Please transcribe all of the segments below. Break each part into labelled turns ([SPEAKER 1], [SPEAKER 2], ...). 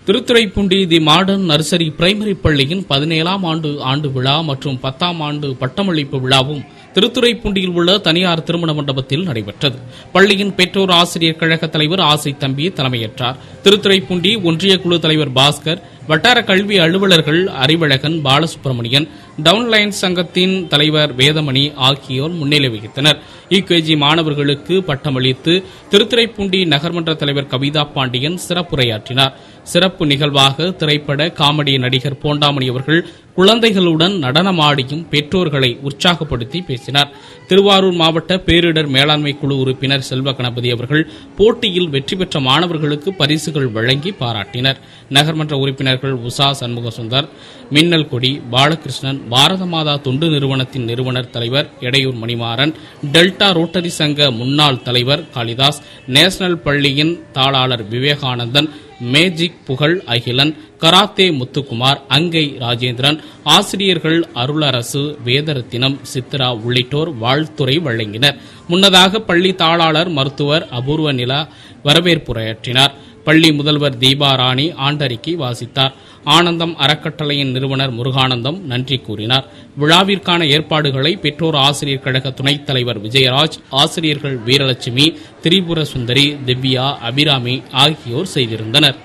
[SPEAKER 1] Thiruthuraipoondi the modern nursery primary பள்ளியின் பதினேழாம் ஆண்டு ஆண்டு விழா மற்றும் பத்தாம் ஆண்டு பட்டமளிப்பு விழாவும் திருத்துறைப்பூண்டியில் உள்ள தனியார் திருமண மண்டபத்தில் நடைபெற்றது பள்ளியின் பெற்றோர் ஆசிரியர் கழக தலைவர் ஆசை தம்பி தலைமையேற்றார் திருத்துறைப்பூண்டி ஒன்றிய குழு தலைவர் பாஸ்கர் வட்டார கல்வி அலுவலர்கள் அறிவழகன் பாலசுப்ரமணியன் டவுன்லைன் சங்கத்தின் தலைவர் வேதமணி ஆகியோர் முன்னிலை வகித்தனர் யுகேஜி மாணவர்களுக்கு பட்டமளித்து திருத்துறைப்பூண்டி நகர்மன்ற தலைவர் கவிதா பாண்டியன் சிறப்புரையாற்றினார் சிறப்பு நிகழ்வாக திரைப்பட காமெடி நடிகர் போண்டாமணி அவர்கள் குழந்தைகளுடன் நடனமாடியும் பெற்றோர்களை உற்சாகப்படுத்தி பேசினார் திருவாரூர் மாவட்ட பேரிடர் மேலாண்மை குழு உறுப்பினர் செல்வ கணபதி அவர்கள் போட்டியில் வெற்றி பெற்ற மாணவர்களுக்கு பரிசுகள் வழங்கி பாராட்டினர் நகர்மன்ற உறுப்பினர்கள் உஷா சண்முகசுந்தர் மின்னல் கொடி பாலகிருஷ்ணன் பாரத மாதா தொண்டு நிறுவனத்தின் நிறுவனர் தலைவர் எடையூர் மணிமாறன் டெல்டா ரோட்டரி சங்க முன்னாள் தலைவர் காளிதாஸ் நேஷனல் பள்ளியின் தாளாளர் விவேகானந்தன் மேஜிக் புகழ் அகிலன் கராத்தே முத்துக்குமார் அங்கை ராஜேந்திரன் ஆசிரியர்கள் அருளரசு வேதரத்தினம் சித்ரா உள்ளிட்டோர் வாழ்த்துரை வழங்கினர் முன்னதாக பள்ளி தாளாளர் மருத்துவர் அபூர்வ நிலா வரவேற்புரையாற்றினார் பள்ளி முதல்வர் தீபா ராணி ஆண்டறிக்கை வாசித்தார் ஆனந்தம் அறக்கட்டளையின் நிறுவனர் முருகானந்தம் நன்றி கூறினார் விழாவிற்கான ஏற்பாடுகளை பெற்றோர் ஆசிரியர் கழக துணைத் தலைவர் விஜயராஜ் ஆசிரியர்கள் வீரலட்சுமி திரிபுர சுந்தரி திவ்யா அபிராமி ஆகியோர் செய்திருந்தனர்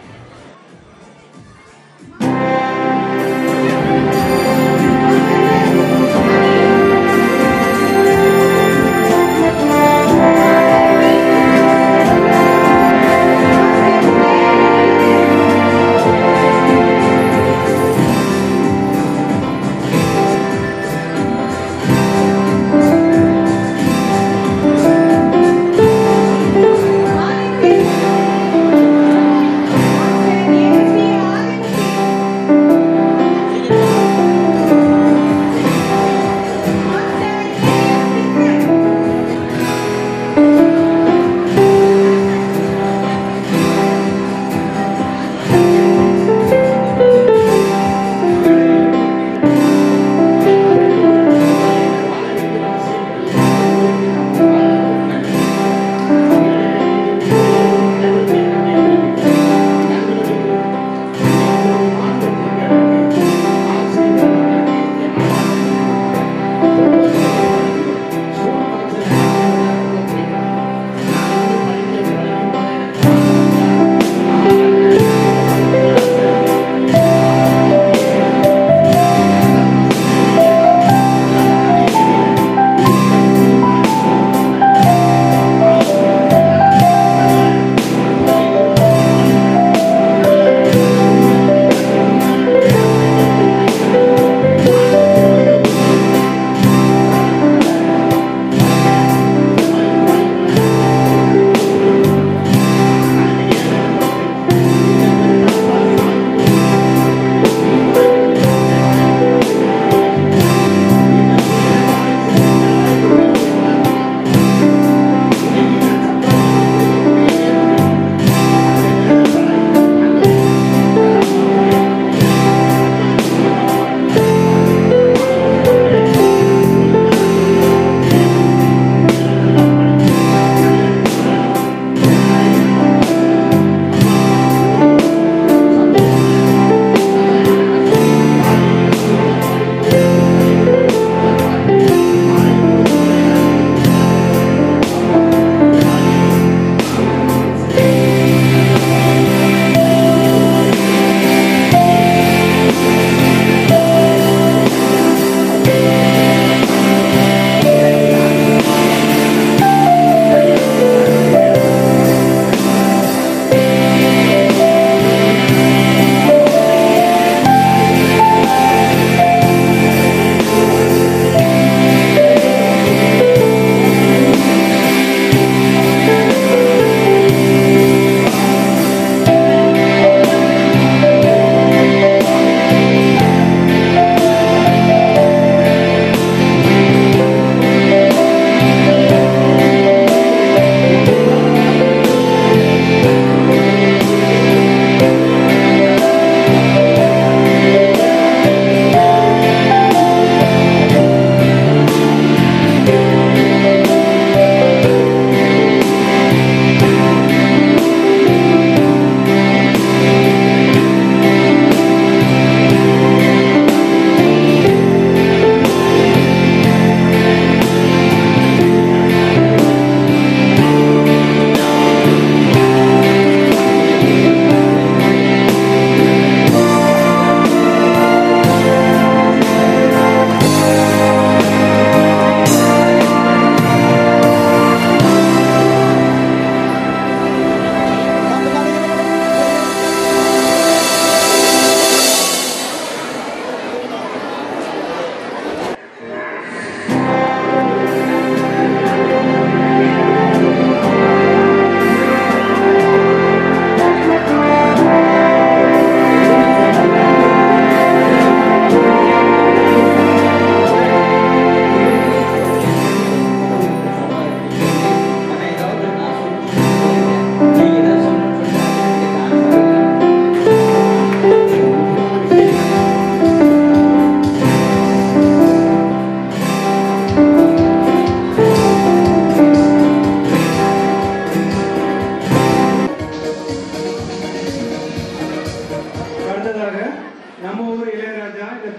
[SPEAKER 2] Thank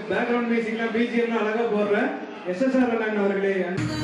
[SPEAKER 2] பேக்ரவுண்ட் மியூசிக்லாம் பிஜிஎம்லாம் அழகா போடுற எஸ்எஸ்ஆர் அண்ணன் அவர்களே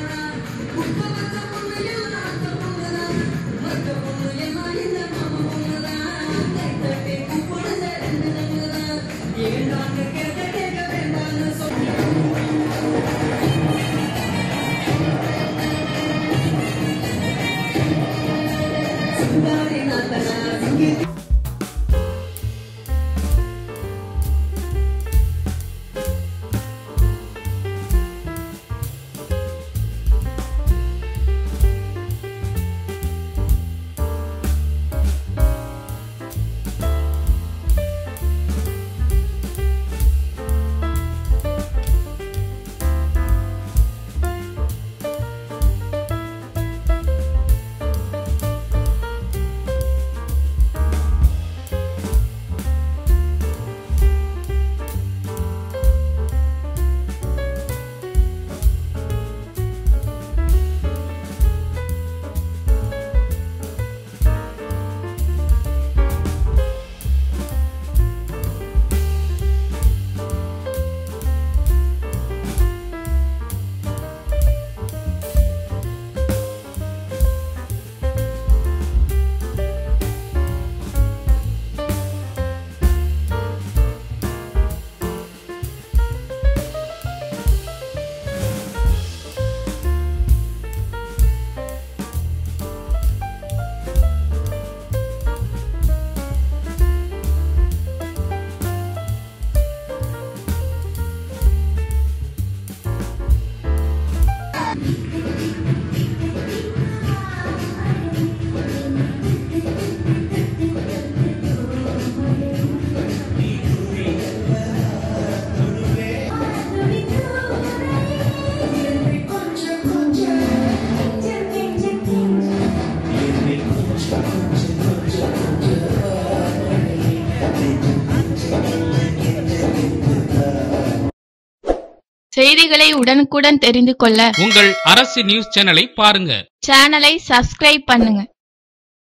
[SPEAKER 3] செய்திகளை உடனுக்குடன் தெரிந்து கொள்ள
[SPEAKER 1] உங்கள் அரசு நியூஸ் சேனலை பாருங்க
[SPEAKER 3] சேனலை சப்ஸ்கிரைப் பண்ணுங்க